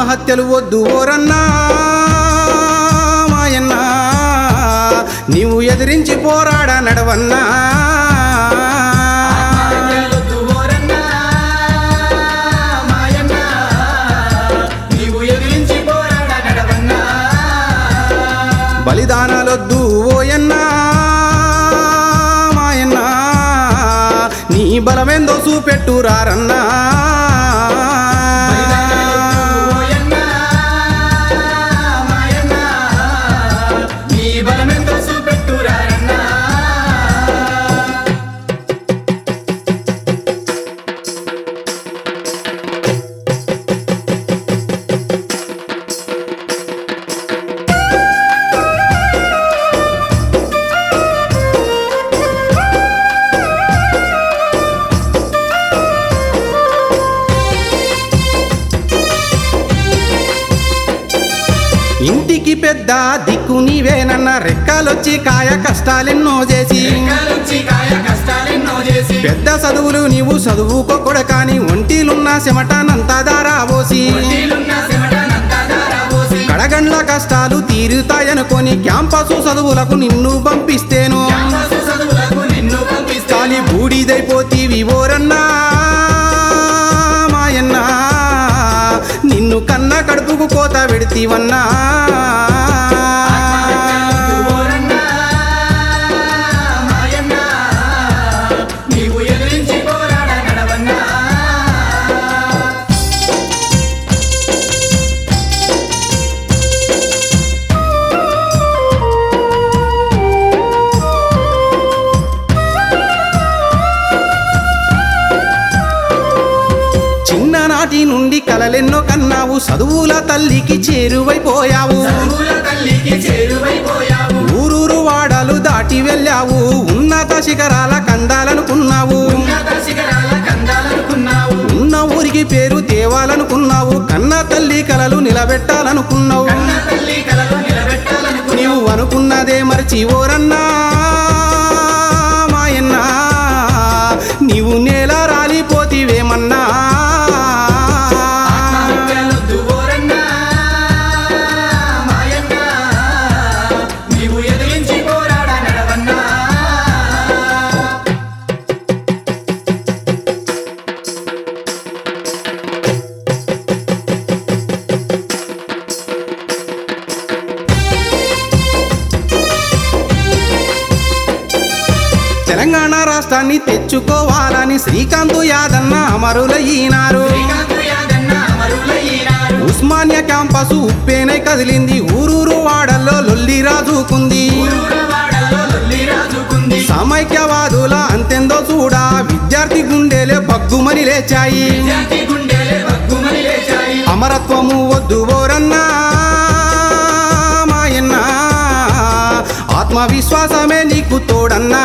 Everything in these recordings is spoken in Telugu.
ఆత్మహత్యలు వద్దు ఓరన్నా మాయన్నా నీవు ఎదిరించి పోరాడ నడవన్నా ఆత్మహత్యలొద్దు ఓరన్నా, మాయన్నా, నీవు ఎదిరించి పోరాడ నడవన్నా. బలిదానాలొద్దు ఓయన్నా మాయన్నా నీ బలమేందో చూపెట్టు రారన్నా బలిదానాలొద్దు ఓయన్నా, మాయన్నా, నీ బలమెంతో చూపెట్టురారన్నా. ఇంటికి పెద్ద దిక్కు నీవేనన్న రెక్కలొచ్చి కాయ కష్టాలెన్నో చేసి రెక్కలొచ్చి కాయ కష్టాలెన్నో చేసి పెద్ద చదువులు నీవు చదువుకోకూడ కాని ఒంటిలున్న చెమటనంతా దారాబోసి ఒంటిలున్న చెమటనంతా దారబోసి, కడగండ్ల కష్టాలు తీరుతాయనుకొని క్యాంపసు చదువులకు నిన్ను పంపిస్తేను క్యాంపసు చదువులకు నిన్ను పంపిస్తే కాలి బూడిదైపోతీవి ఓరన్నా మాయన్నా నిన్ను కన్న కడుపుకు కోత పెడితీవన్నా ఆత్మహత్యలొద్దు ఓరన్నా, మాయన్నా, నీవు ఎదిరించి పోరాడ నడవన్నా. చిన్ననాటి నుండి కలలెన్నో కన్నావు చదువుల తల్లికి చేరువైపోయావు చదువుల తల్లికి చేరువైపోయావు ఊరూరు వాడలు దాటి వెళ్ళావు ఉన్నత శిఖరాల కందాలనుకున్నావు ఉన్నత శిఖరాల కందాలనుకున్నావు ఉన్న ఊరికి పేరు తేవాలనుకున్నావు కన్న తల్లి కలలు నిలబెట్టాలనుకున్నావు కన్న తల్లి కలలు నిలబెట్టాలనుకున్నావు నీవు అనుకున్నదే మర్చి ఓరన్నా మాయన్నా నీవు నేల రాలిపోతివేమన్నా ఆత్మహత్యలొద్దు ఓరన్నా, మాయన్నా, నీవు ఎదిరించి పోరాడ నడవన్నా. తెలంగాణ రాష్ట్రాన్ని తెచ్చుకోవాలని శ్రీకాంత్ యాదన్న అమరులయ్యినారు శ్రీకాంత్ యాదన్న అమరులయ్యినారు. ఉస్మానియా క్యాంపస్ ఉప్పేనై కదిలింది ఊరూరు వాడల్లో లొల్లి రాజుకుంది ఊరూర వాడల్లో లొల్లి రాజుకుంది. సమైక్యవాదుల అంతెందో చూడా విద్యార్థి గుండెలే బగ్గుమని లేచాయి జాతి గుండెలే భగ్గుమని లేచాయి. అమరత్వము వద్దు ఓరన్నా మాయన్నా ఆత్మవిశ్వాసమే నీకు తోడన్నా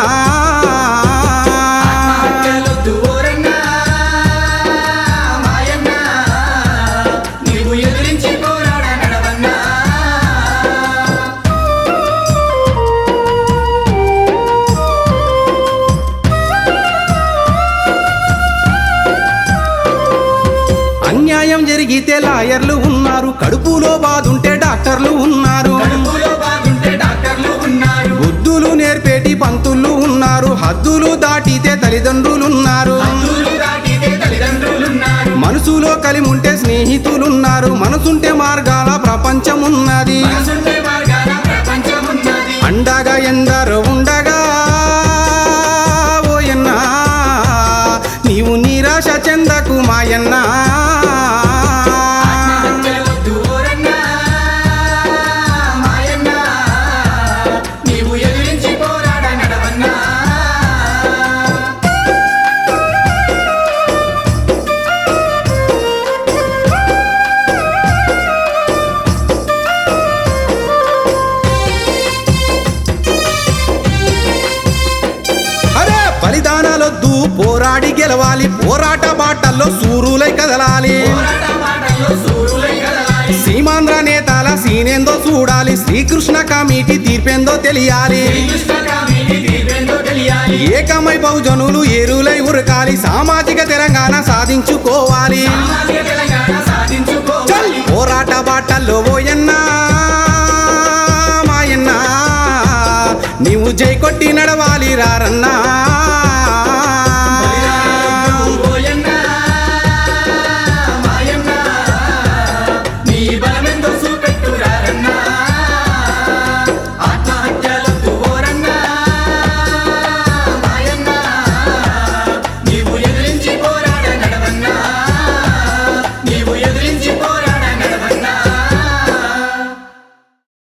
ఆత్మహత్యలొద్దు ఓరన్నా, మాయన్నా, నీవు ఎదిరించి పోరాడ నడవన్నా. అన్యాయం జరిగితే లాయర్లు ఉన్నారు కడుపులో బాదుంటే డాక్టర్లు ఉన్నారు కడుపులో బాగుంటే డాక్టర్లు ఉన్నారు బుద్ధులు నేర్పేటి పంతులు ఉన్నారు హద్దులు దాటితే తల్లిదండ్రులున్నారు హద్దులు దాటితే తల్లిదండ్రులున్నారు మనసులో కలిముంటే స్నేహితులున్నారు మనసుంటే మార్గాల ప్రపంచం ఉన్నది మనసుంటే మార్గాన ప్రపంచమున్నది అండగా ఎందరో ఉండగా ఓయన్నా నీవు నిరాశ చెందకు మాయన్నా ఆత్మహత్యలొద్దు ఓరన్నా, మాయన్నా, నీవు ఎదిరించి పోరాడ నడవన్నా. అరే బలిదానాలొద్దు పోరాడి గెలవాలి పోరాట బాటల్లో సూరులై కదలాలి పోరాట బాటల్లో సూర్యులై కదలాలి. సీమాంధ్ర నేతాల సీనేందో చూడాలి శ్రీకృష్ణ కమిటీ తీర్పేందో తెలియాలి శ్రీకృష్ణ కామిని తీర్పెందో తెలియాలి. ఏకమై బహుజనులు ఏరులై ఉరకాలి సామాజిక తెలంగాణ సాధించుకోవాలి సామాజిక తెలంగాణ సాధించుకోవాలి. చల్ పోరాట బాటల్లో ఓయన్నా మాయన్నా నీవు జై కొట్టి నడవాలి రారన్నా